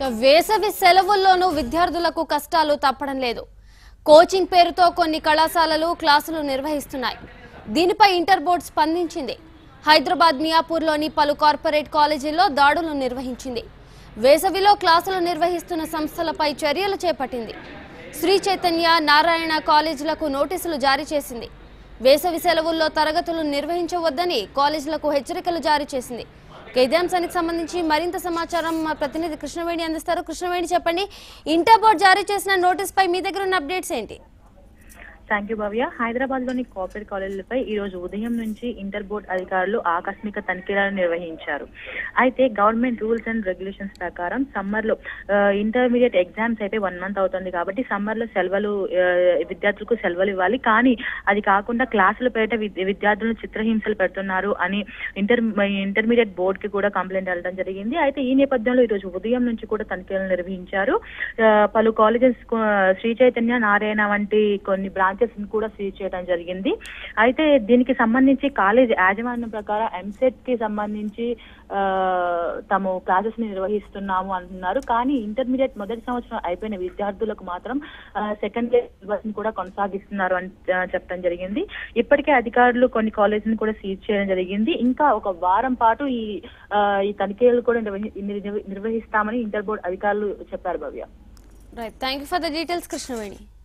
ఇక వేసవి సెలవుల్లోనూ విద్యార్థులకు కష్టాలు తప్పడం లేదు కోచింగ్ పేరుతో కొన్ని కళాశాలలు క్లాసులు నిర్వహిస్తున్నాయి దీనిపై ఇంటర్ బోర్డు స్పందించింది హైదరాబాద్ మియాపూర్లోని పలు కార్పొరేట్ కాలేజీల్లో దాడులు నిర్వహించింది వేసవిలో క్లాసులు నిర్వహిస్తున్న సంస్థలపై చర్యలు చేపట్టింది శ్రీ చైతన్య నారాయణ కాలేజీలకు నోటీసులు జారీ చేసింది వేసవి సెలవుల్లో తరగతులు నిర్వహించవద్దని కాలేజీలకు హెచ్చరికలు జారీ చేసింది ఇక ఇదే అంశానికి సంబంధించి మరింత సమాచారం మా ప్రతినిధి కృష్ణవేణి అందిస్తారు కృష్ణవేణి చెప్పండి ఇంటర్ బోర్డు జారీ చేసిన నోటీస్ పై మీ దగ్గర ఉన్న అప్డేట్స్ ఏంటి థ్యాంక్ యూ భవ్య హైదరాబాద్ లోని కార్పొరేట్ కాలేజీలపై ఈ రోజు ఉదయం నుంచి ఇంటర్ బోర్డ్ అధికారులు ఆకస్మిక తనిఖీలను నిర్వహించారు అయితే గవర్నమెంట్ రూల్స్ అండ్ రెగ్యులేషన్స్ ప్రకారం సమ్మర్ లో ఇంటర్మీడియట్ ఎగ్జామ్స్ అయితే వన్ మంత్ అవుతుంది కాబట్టి సమ్మర్ లో సెలవులు ఆ, విద్యార్థులకు సెలవులు ఇవ్వాలి కానీ అది కాకుండా క్లాసుల పేరిట విద్- విద్యార్థులను చిత్రహింసలు పెడుతున్నారు అని ఇంటర్ ఇంటర్మీడియట్ బోర్డ్ కి కూడా కంప్లైంట్ వెళ్ళడం జరిగింది అయితే ఈ నేపథ్యంలో ఈ రోజు ఉదయం నుంచి కూడా తనిఖీలు నిర్వహించారు ఆ, పలు కాలేజెస్ కు- శ్రీ చైతన్య నారాయణ వంటి కొన్ని బ్రాంచెస్ కూడా సీజ్ చేయడం జరిగింది అయితే దీనికి సంబంధించి కాలేజ్ యాజమాన్యం ప్రకారం ఎంసెట్ కి సంబంధించి ఆ, తాము క్లాసెస్ ని నిర్వహిస్తున్నాము అంటున్నారు కానీ ఇంటర్మీడియట్ మొదటి సంవత్సరం అయిపోయిన విద్యార్థులకు మాత్రం సెకండ్ ఇయర్ సిలబస్ ని కూడా కొనసాగిస్తున్నారు అని ఆ, చెప్పడం జరిగింది ఇప్పటికే అధికారులు కొన్ని కాలేజీని కూడా సీజ్ చేయడం జరిగింది ఇంకా ఒక వారం పాటు ఈ ఆ, ఈ తనిఖీలు కూడా నిర్వహి- నిర్వ- నిర్వహిస్తామని ఇంటర్ బోర్డ్ అధికారులు చెప్పారు Bhavya right thank you for the details Krishnaveni